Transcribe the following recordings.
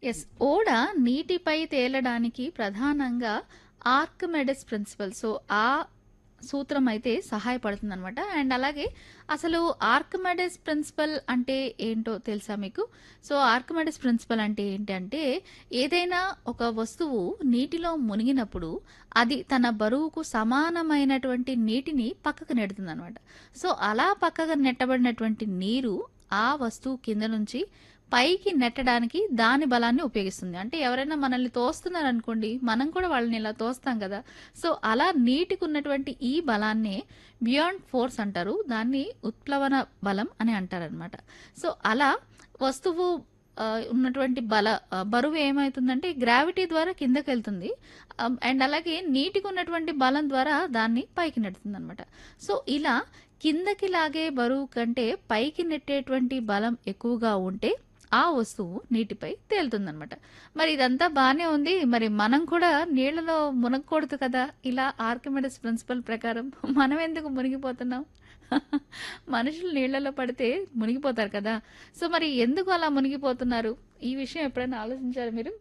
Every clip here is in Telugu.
యెస్. ఓడ నీటిపై తేలడానికి ప్రధానంగా ఆర్కిమెడిస్ ప్రిన్సిపల్. సో, ఆ సూత్రం అయితే సహాయపడుతుందనమాట. అండ్ అలాగే అసలు ఆర్కిమెడిస్ ప్రిన్సిపల్ అంటే ఏంటో తెలుసా మీకు? సో, ఆర్కిమెడిస్ ప్రిన్సిపల్ అంటే ఏంటంటే, ఏదైనా ఒక వస్తువు నీటిలో మునిగినప్పుడు అది తన బరువుకు సమానమైనటువంటి నీటిని పక్కకు నెడుతుందనమాట. సో, అలా పక్కకు నెట్టబడినటువంటి నీరు ఆ వస్తువు కింద నుంచి పైకి నెట్టడానికి దాని బలాన్ని ఉపయోగిస్తుంది. అంటే ఎవరైనా మనల్ని తోస్తున్నారనుకోండి, మనం కూడా వాళ్ళని ఇలా తోస్తాం కదా! సో, అలా నీటికున్నటువంటి ఈ బలాన్నే బియాండ్ ఫోర్స్ అంటారు. దాన్ని ఉత్ప్లవన బలం అని అంటారనమాట. సో, అలా వస్తువు ఆహ్, ఉన్నటువంటి బల ఆహ్, బరువు ఏమైతుందంటే గ్రావిటీ ద్వారా కిందకెళ్తుంది. ఆహ్, అండ్ అలాగే నీటికున్నటువంటి బలం ద్వారా దాన్ని పైకి నెడుతుందనమాట. సో, ఇలా కిందకి లాగే బరువు కంటే పైకి నెట్టేటువంటి బలం ఎక్కువగా ఉంటే ఆ వస్తువు నీటిపై తేలుతుందనమాట. మరి ఇదంతా బానే ఉంది. మరి మనం కూడా నీళ్ళలో మునగకూడదు కదా! ఇలా ఆర్కిమెడిస్ ప్రిన్సిపల్ ప్రకారం మనం ఎందుకు మునిగిపోతున్నాం? మనుషులు నీళ్ళలో పడితే మునిగిపోతారు కదా! సో, మరి ఎందుకు అలా మునిగిపోతున్నారు? ఈ విషయం ఎప్పుడైనా ఆలోచించారా మీరు?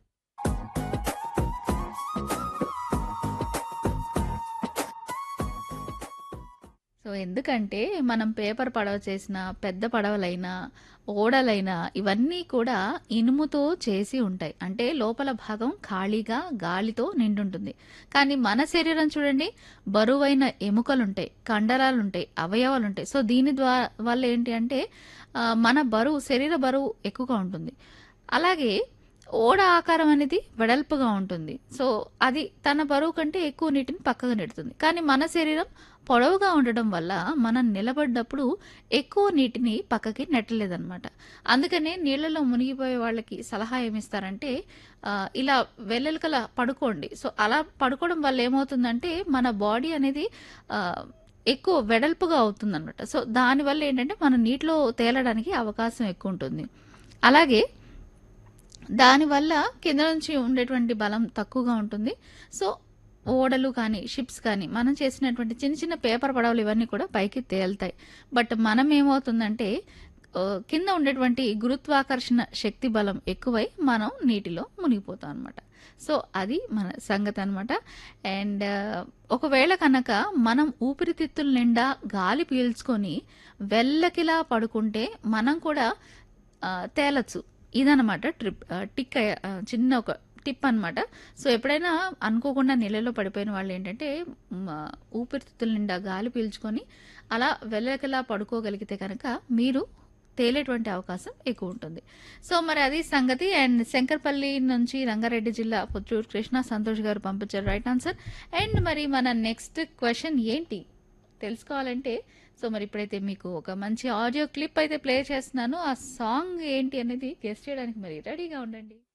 సో, ఎందుకంటే మనం పేపర్ పడవ చేసినా, పెద్ద పడవలైనా, ఓడలైనా ఇవన్నీ కూడా ఇనుముతో చేసి ఉంటాయి. అంటే లోపల భాగం ఖాళీగా గాలితో నిండుంటుంది. కానీ మన శరీరం చూడండి బరువైన ఎముకలుంటాయి, కండరాలుంటాయి, అవయవాలుంటాయి. సో, దీని ద్వా వల్ల ఏంటి అంటే ఆహ్, మన బరువు శరీర బరువు ఎక్కువగా ఉంటుంది. అలాగే ఓడ ఆకారం అనేది వెడల్పుగా ఉంటుంది. సో, అది తన బరువు కంటే ఎక్కువ నీటిని పక్కకు నెడుతుంది. కానీ మన శరీరం పొడవుగా ఉండడం వల్ల మనం నిలబడ్డప్పుడు ఎక్కువ నీటిని పక్కకి నెట్టలేదనమాట. అందుకనే నీళ్ళలో మునిగిపోయే వాళ్ళకి సలహా ఏమిస్తారంటే ఆహ్, ఇలా వెల్లెలకల పడుకోండి. సో, అలా పడుకోవడం వల్ల ఏమవుతుందంటే మన బాడీ అనేది ఆహ్, ఎక్కువ వెడల్పుగా అవుతుందనమాట. సో, దానివల్ల ఏంటంటే మనం నీటిలో తేలడానికి అవకాశం ఎక్కువుంటుంది. అలాగే దానివల్ల కింద నుంచి ఉండేటువంటి బలం తక్కువగా ఉంటుంది. సో, ఓడలు కానీ, షిప్స్ కానీ మనం చేసినటువంటి చిన్న చిన్న పేపర్ పడవలు ఇవన్నీ కూడా పైకి తేలుతాయి. బట్ మనం ఏమవుతుందంటే ఆహ్, కింద ఉండేటువంటి గురుత్వాకర్షణ శక్తి బలం ఎక్కువై మనం నీటిలో మునిగిపోతాం అనమాట. సో, అది మన సంగతనమాట. అండ్ ఒకవేళ కనక మనం ఊపిరితిత్తుల నిండా గాలి పీల్చుకొని వెల్లకిలా పడుకుంటే మనం కూడా ఆహ్, తేలొచ్చు. ఇదనమాట ట్రిప్ ఆహ్, టిక్ ఆహ్, చిన్న ఒక టిప్ అనమాట. సో, ఎప్పుడైనా అనుకోకుండా నీళ్ళలో పడిపోయిన వాళ్ళేంటంటే మ ఊపిరితిత్తుల నిండా గాలి పీల్చుకొని అలా వెల్లకిలా పడుకోగలిగితే కనుక మీరు తేలేటువంటి అవకాశం ఎక్కువుంటుంది. సో, మరి అది సంగతి. అండ్ శంకరపల్లి నుంచి రంగారెడ్డి జిల్లా పుత్తూరు కృష్ణ సంతోష్ గారు పంపించారు రైట్ ఆన్సర్. అండ్ మరి మన నెక్స్ట్ క్వెషన్ ఏంటి? తెలుసుకోవాలంటే సో, మరి ఇప్పుడైతే మీకు ఒక మంచి ఆడియో క్లిప్ అయితే ప్లే చేస్తున్నాను. ఆ సాంగ్ ఏంటి అనేది గెస్ చేయడానికి మరి రెడీగా ఉండండి.